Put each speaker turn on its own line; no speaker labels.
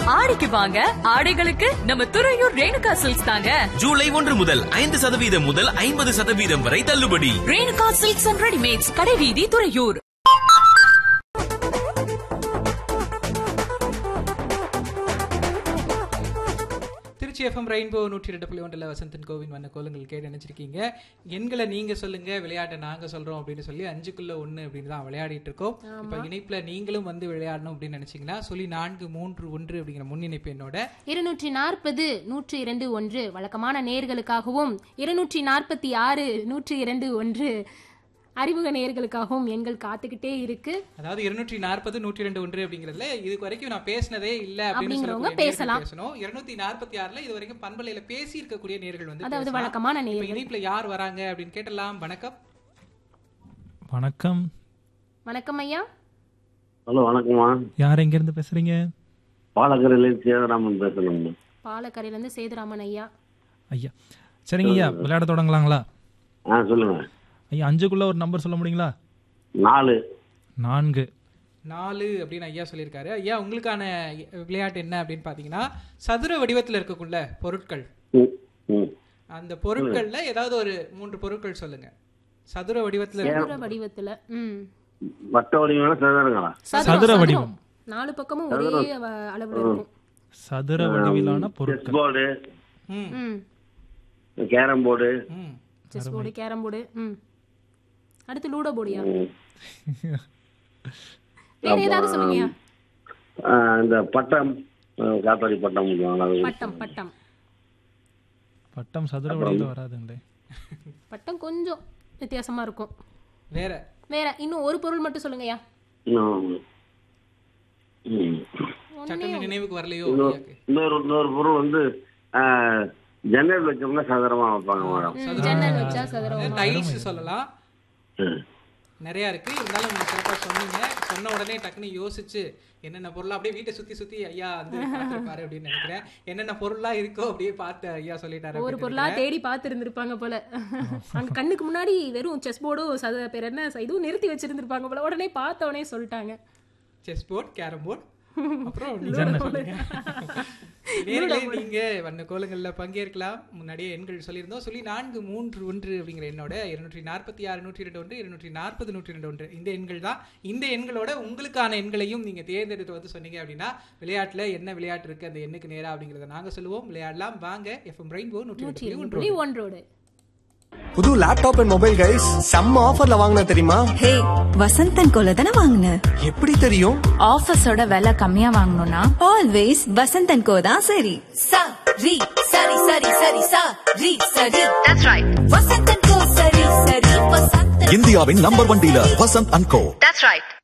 ஆடிக்கு வாங்க ஆடைகளுக்கு நம்ம துறையூர் ரேணுகா சில்க்ஸ் தாங்க
ஜூலை ஒன்று முதல் ஐந்து சதவீதம் முதல் ஐம்பது சதவீதம் வரை தள்ளுபடி
ரேணுகா சில்க்ஸ் அண்ட் ரெடிமேட்ஸ் கடைவீதி துறையூர்
திருச்சி எஃப்எம் ரெயின்போ நூற்றி ரெண்டு புள்ளி ஒன்றில் வசந்தன் கோவின் வண்ண கோலங்கள் கேட்டு நினைச்சிருக்கீங்க எண்களை நீங்க சொல்லுங்க விளையாட்டை நாங்க சொல்றோம் அப்படின்னு சொல்லி அஞ்சுக்குள்ள ஒண்ணு அப்படின்னு தான் விளையாடிட்டு இருக்கோம் இப்ப இணைப்புல நீங்களும் வந்து விளையாடணும் அப்படின்னு நினைச்சீங்கன்னா சொல்லி நான்கு மூன்று ஒன்று அப்படிங்கிற முன் இணைப்பு என்னோட
இருநூற்றி நாற்பது நூற்றி இரண்டு ஒன்று வழக்கமான நேர்களுக்காகவும் இருநூற்றி நாற்பத்தி ஆறு நூற்றி இரண்டு ஒன்று அறிமுக நேர்களுக்காகவும் எண்கள் காத்துக்கிட்டே இருக்கு
அதாவது இருநூற்றி நாற்பது நூற்றி ரெண்டு ஒன்று அப்படிங்கறதுல இது வரைக்கும் நான் பேசினதே இல்ல அப்படின்னு
அப்படிங்கிறவங்க
சொல்லக்கூடிய நேர்கள்
பேசலாம்.
பேசணும் இருநூத்தி நாற்பத்தி ஆறுல இது வரைக்கும் பண்பலையில பேசி இருக்கக்கூடிய நேர்கள் வந்து
அதாவது
பேசலாம்.
வழக்கமான
இப்ப
நேர்கள்
இணைப்புல யார் வராங்க அப்படின்னு கேட்டலாம் வணக்கம்
வணக்கம்
வணக்கம் ஐயா
ஹலோ வணக்கம்மா
யார் எங்கேருந்து பேசுறீங்க
பாலக்கரையில சேதராமன் பேசணுங்க
பாலக்கரையில இருந்து சேதுராமன் ஐயா
ஐயா சரிங்க ஐயா விளையாட தொடங்கலாங்களா
ஆ சொல்லுங்க
ஐயா அஞ்சுக்குள்ள ஒரு நம்பர் சொல்ல முடியுங்களா
நாலு
நான்கு
நாலு அப்படின்னு ஐயா சொல்லியிருக்காரு ஐயா உங்களுக்கான விளையாட்டு என்ன அப்படின்னு பாத்தீங்கன்னா சதுர வடிவத்துல இருக்கக்குள்ள பொருட்கள்
ம், ம்.
அந்த பொருட்கள்ல ஏதாவது ஒரு மூன்று பொருட்கள் சொல்லுங்க சதுர வடிவத்துல இருக்க-
சதுர வடிவத்துல ம்
வட்ட வடிவம் சதுரங்களா
சதுரம்,
சதுர
சதுரம்.
வடிவம்.
நாலு பக்கமும் ஒரே வ- அளவுல இருக்கும்
சதுர வடிவிலான
செஸ்
பொருட்கள்
போர்டு
ம்
ம்
கேரம் போர்டு
ம்
செஸ் போர்டு கேரம் போர்டு ம் அடுத்து லூடோ போர்டியா வேற ஏதாவது சொல்லுங்கய்யா
ஆ, இந்த பட்டம் ஆ, காத்தாடி பட்டம் சொல்லுவாங்க அது
பட்டம் பட்டம்
பட்டம் சதுர வடிவில் வராதுங்களே
பட்டம் கொஞ்சம் வித்தியாசமா இருக்கும்
வேற
வேற இன்னும் ஒரு பொருள் மட்டும் சொல்லுங்கய்யா
இன்னும், ம்.
சட்டன நினைவுக்கு வரலையோ
இன்னொரு
ஐயாக்கு
இன்னொரு இன்னொரு பொருள் வந்து ஆ, ஜன்னல் வச்சோம்னா சதுரமா வைப்பாங்க மேடம்
ம், ஜன்னல் வச்சா சதுரம்
டைல்ஸ் சொல்லலாம்
ம்.
நிறைய இருக்கு இருந்தாலும் நீங்க சிறப்பா சொன்னீங்க சொன்ன உடனே டக்குன்னு யோசிச்சு என்னென்ன பொருளா அப்படியே வீட்டை சுத்தி சுத்தி ஐயா வந்து பார்த்திருப்பாரு அப்படின்னு நினைக்கிறேன் என்னென்ன பொருளா இருக்கோ அப்படியே பார்த்து ஐயா சொல்லிட்டாரு
ஒரு
அப்படின்னு
பொருளா
நினைக்கிறேன்.
தேடி பார்த்து இருந்திருப்பாங்க போல அங்க கண்ணுக்கு முன்னாடி வெறும் செஸ் போர்டும் சத பேர் என்ன இதுவும் நிறுத்தி வச்சிருந்திருப்பாங்க போல உடனே பார்த்த உடனே சொல்லிட்டாங்க
செஸ் போர்ட் கேரம் போர்ட் அப்புறம் நீங்க சொல்லுங்க நேர்களே நீங்க வண்ண கோலங்கள்ல பங்கேற்கலாம் முன்னாடியே எண்கள் சொல்லியிருந்தோம் சொல்லி நான்கு மூன்று ஒன்று அப்படிங்கிற எண்ணோட இருநூற்றி நாற்பத்தி ஆறு நூற்றி ரெண்டு ஒன்று இருநூற்றி நாற்பது நூற்றி ரெண்டு ஒன்று இந்த எண்கள் தான் இந்த எண்களோட உங்களுக்கான எண்களையும் நீங்க தேர்ந்தெடுத்து வந்து சொன்னீங்க அப்படின்னா விளையாட்டுல என்ன விளையாட்டு இருக்கு அந்த எண்ணுக்கு நேரா அப்படிங்கறத நாங்க சொல்லுவோம் விளையாடலாம் வாங்க எஃப்எம் ரெயின்போ நூற்றி
நூற்றி
ரெண்டு
இரண்டு
புள்ளி
புள்ளி
ஒன்று
ஒன்றோடு
புது லேப்டாப் அண்ட் மொபைல் கைஸ் செம்ம ஆஃபர்ல வாங்கின தெரியுமா
ஹே வசந்தன் கோல தானே வாங்கின
எப்படி தெரியும்
ஆஃபீஸோட விலை கம்மியா வாங்கணும்னா
ஆல்வேஸ் வசந்தன் கோ தான் சரி
சா ரி சரி சரி சரி சா ரி சரி தட்ஸ் ரைட் வசந்தன் கோ சரி சரி வசந்தன்
இந்தியாவின் number one dealer Vasanth and co
that's right